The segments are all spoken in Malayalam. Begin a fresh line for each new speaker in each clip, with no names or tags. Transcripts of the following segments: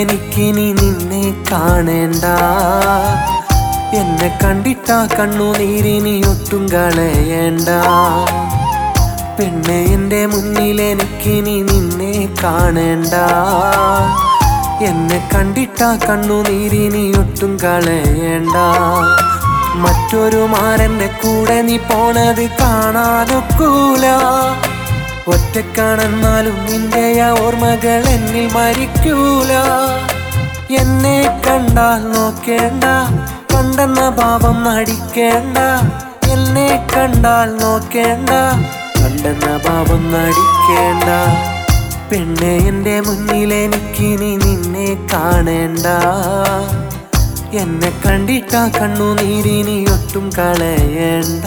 എനിക്കിനി നിന്നെ കാണേണ്ട എന്നെ കണ്ടിട്ടാ കണ്ണുനീരിനി ഒട്ടും കളയേണ്ട പെണ്ണെ എൻ്റെ മുന്നിൽ എനിക്കിനി നിന്നെ കാണേണ്ട എന്നെ കണ്ടിട്ടാ കണ്ണുനീരിനി ഒട്ടും കളയേണ്ട മറ്റൊരു മാരന്റെ കൂടെ നീ പോണത് കാണാനൊക്കൂല ഒറ്റക്കാണെന്നാലും നിന്റെ ആ ഓർമ്മകൾ എന്നിൽ മരിക്കൂല എന്നെ കണ്ടാൽ നോക്കേണ്ട കണ്ടെന്ന ഭാവം നടിക്കേണ്ട എന്നെ കണ്ടാൽ നോക്കേണ്ട കണ്ടെന്ന ഭാവം നടിക്കേണ്ട പെണ്ണെ എൻ്റെ മുന്നിൽ എനിക്കിനി നിന്നെ കാണേണ്ട എന്നെ കണ്ടിട്ടാ കണ്ണുനീരിനി ഒട്ടും കളയേണ്ട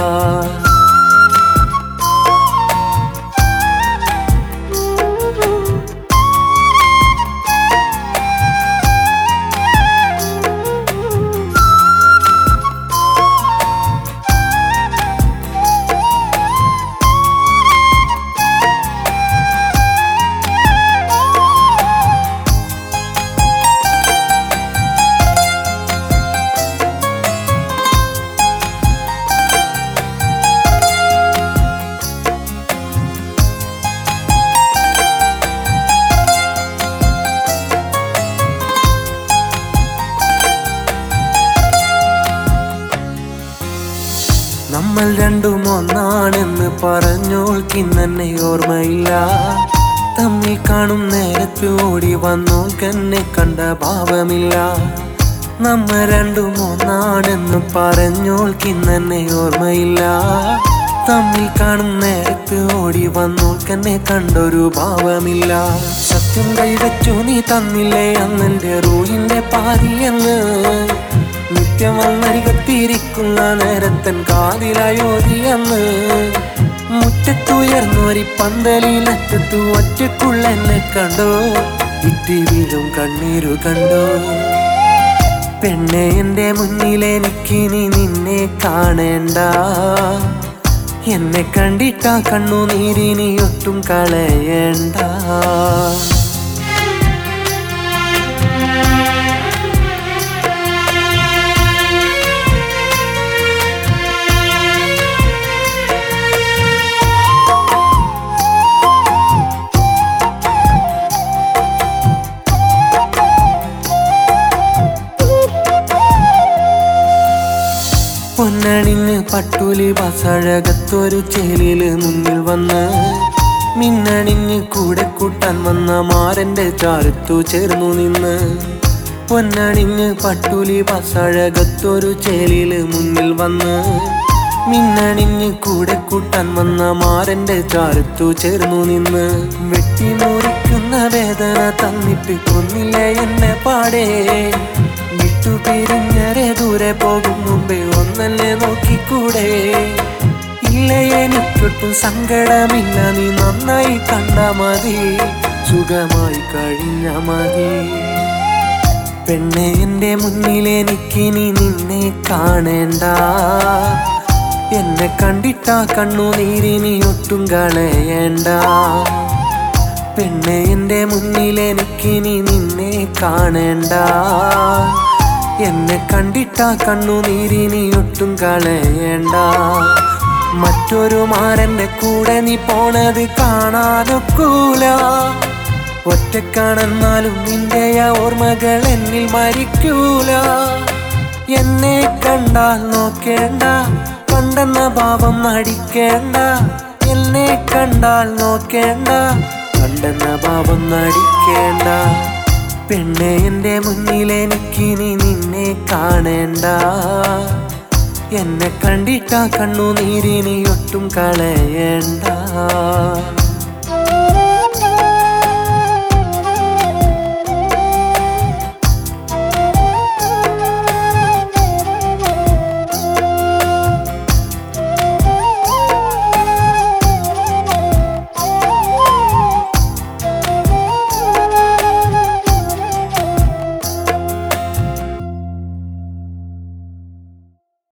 നമ്മൾ രണ്ടും ഒന്നാണെന്ന് പറഞ്ഞോൾക്കിന്നെ ഓർമ്മയില്ല തമ്മിൽ കാണും നേരത്ത് ഓടി വന്നോൾക്കെന്നെ കണ്ട ഭാവമില്ല നമ്മ രണ്ടും ഒന്നാണെന്ന് പറഞ്ഞോൾക്കിന്നെ ഓർമ്മയില്ല തമ്മിൽ കാണും നേരത്ത് ഓടി വന്നോൾക്കെന്നെ കണ്ടൊരു ഭാവമില്ല സത്യം കൈവച്ചു നീ തന്നില്ലേ അന്നെന്റെ റൂഹിന്റെ പാതിയെന്ന് നിത്യം വന്നരികത്തിരിക്കുന്ന നേരത്തൻ കാതിലായോതിയെന്ന് മുറ്റത്തുയർന്നൊരി പന്തലിനറ്റത്തു ഒറ്റക്കുള്ള എന്നെ കണ്ടോ ഇറ്റി വീഴും കണ്ണീരു കണ്ടോ പെണ്ണെ എൻ്റെ മുന്നിൽ എനിക്കിനി നിന്നെ കാണേണ്ട എന്നെ കണ്ടിട്ടാ കണ്ണുനീരിനി ഒട്ടും കളയേണ്ട പൊന്നണിഞ്ഞ് പട്ടുലി ബസഴകത്തൊരു ചേലില് മുന്നിൽ വന്ന് മിന്നണിഞ്ഞ് കൂടെ കൂട്ടാൻ വന്ന മാരന്റെ ചാരത്തു ചേർന്നു നിന്ന് പൊന്നണിഞ്ഞ് പട്ടുലി ബസഴകത്തൊരു ചേലില് മുന്നിൽ വന്ന് മിന്നണിഞ്ഞ് കൂടെ കൂട്ടാൻ വന്ന മാരന്റെ ചാരത്തു ചേർന്നു നിന്ന് വെട്ടി മുറിക്കുന്ന വേദന തന്നിട്ട് കൊന്നില്ലേ എന്നെ പാടേ വിട്ടുപിരിഞ്ഞരെ ദൂരെ പോകും മുമ്പേ ഒന്നല്ലേ നോക്കിക്കൂടെ ഇല്ല എനിക്കൊട്ടും സങ്കടമില്ല നീ നന്നായി കണ്ട മതി സുഖമായി കഴിഞ്ഞ മതി പെണ്ണെ എൻ്റെ മുന്നിൽ എനിക്കിനി നിന്നെ കാണേണ്ട എന്നെ കണ്ടിട്ടാ കണ്ണുനീരിനി ഒട്ടും കളയേണ്ട പെണ്ണെ എൻ്റെ മുന്നിൽ എനിക്കിനി നിന്നെ കാണേണ്ട എന്നെ കണ്ടിട്ടാ കണ്ണുനീരിനി ഒട്ടും കളയേണ്ട മറ്റൊരു മാരന്റെ കൂടെ നീ പോണത് കാണാനൊക്കൂല ഒറ്റക്കാണെന്നാലും നിന്റെ ആ ഓർമ്മകൾ എന്നിൽ മരിക്കൂല എന്നെ കണ്ടാൽ നോക്കേണ്ട കണ്ടെന്ന ഭാവം നടിക്കേണ്ട എന്നെ കണ്ടാൽ നോക്കേണ്ട കണ്ടെന്ന ഭാവം നടിക്കേണ്ട പെണ്ണെ എൻ്റെ മുന്നിൽ എനിക്കിനി നിന്നെ കാണേണ്ട എന്നെ കണ്ടിട്ടാ കണ്ണുനീരിനി ഒട്ടും കളയേണ്ട